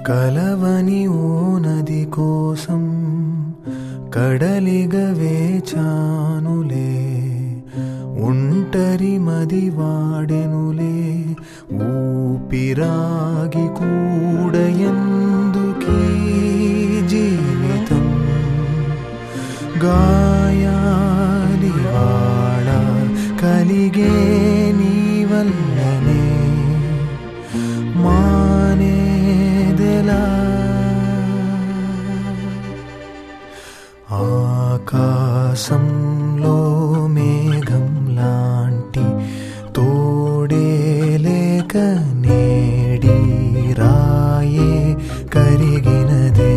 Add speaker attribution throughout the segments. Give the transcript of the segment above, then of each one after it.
Speaker 1: కలవని ఓ నది కోసం కడలిగా వేచానులే ఒంటరి మది వాడెనులే ఊపిరాగి కూడా ఎందుకీ జీవితం గాయాలి వాడ కలిగే నీ వల్లనే మానేదెలా ఆకాశంలో మేఘం లాంటి తోడే లేక నేడి రాయే కరిగినదే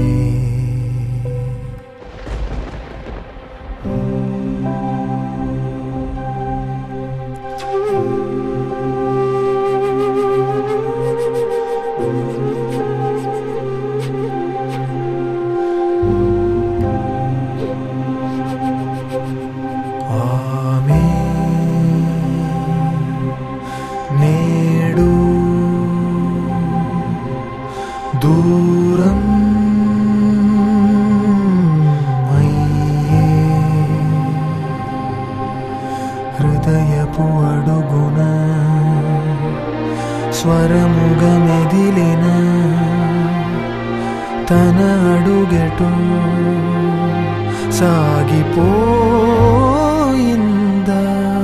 Speaker 1: ఆమె నేడు దూరం అయ్యే హృదయపు అడుగున స్వరముగ మెదిలిన తన అడుగెటు సాగిపోయిందా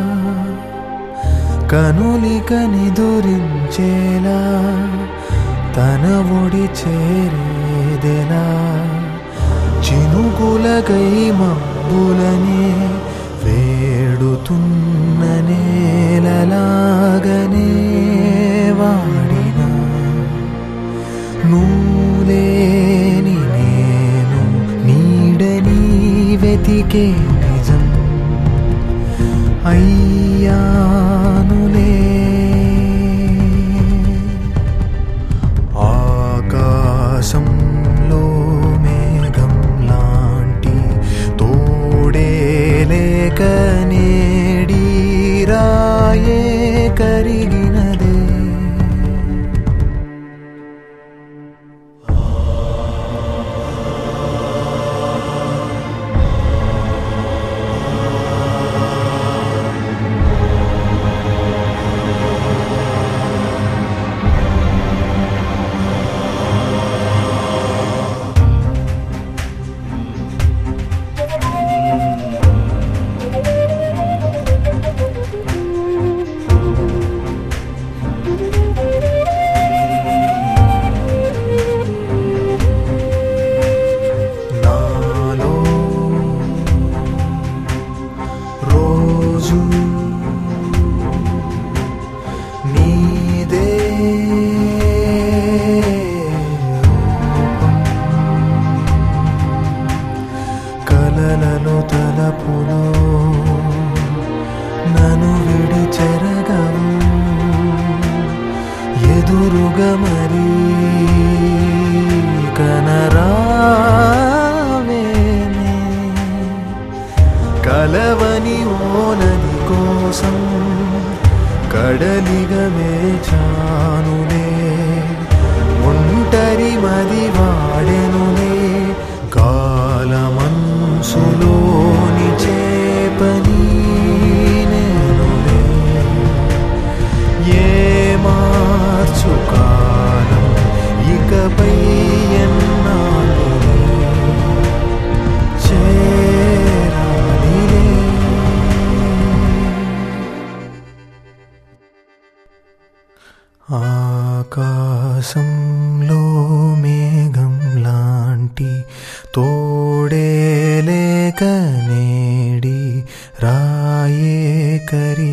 Speaker 1: కనులిక నిదురించేలా తన ఒడి చేరేదెలా చినుకులకై మబ్బులనే వేడుతున్న నేలలాగనే వాడిన నూలేని నేను నీడని వెతికే నిజం అయ్యానులే ఆకాశంలో మేఘం లాంటి తోడే లేక నేడి రాయే కరిగినదే నాలో రోజు నీదే రూపం. కలలలో తలపులో నన్ను విడి చెరగవు ఎదురుగా మరీ కనరావేనే కలవని ఓ నది కోసం కడలిగా వేచానులే ఒంటరి మది వాడెనులే కాలమన్సులోని చేపని నేనులే ఏ మార్చు కాలం ఇకపై ఎన్నాళ్ళు చేరాలిలే ఆకాశంలో మేఘం లాంటి తోడే లేక నేడి రాయే కరి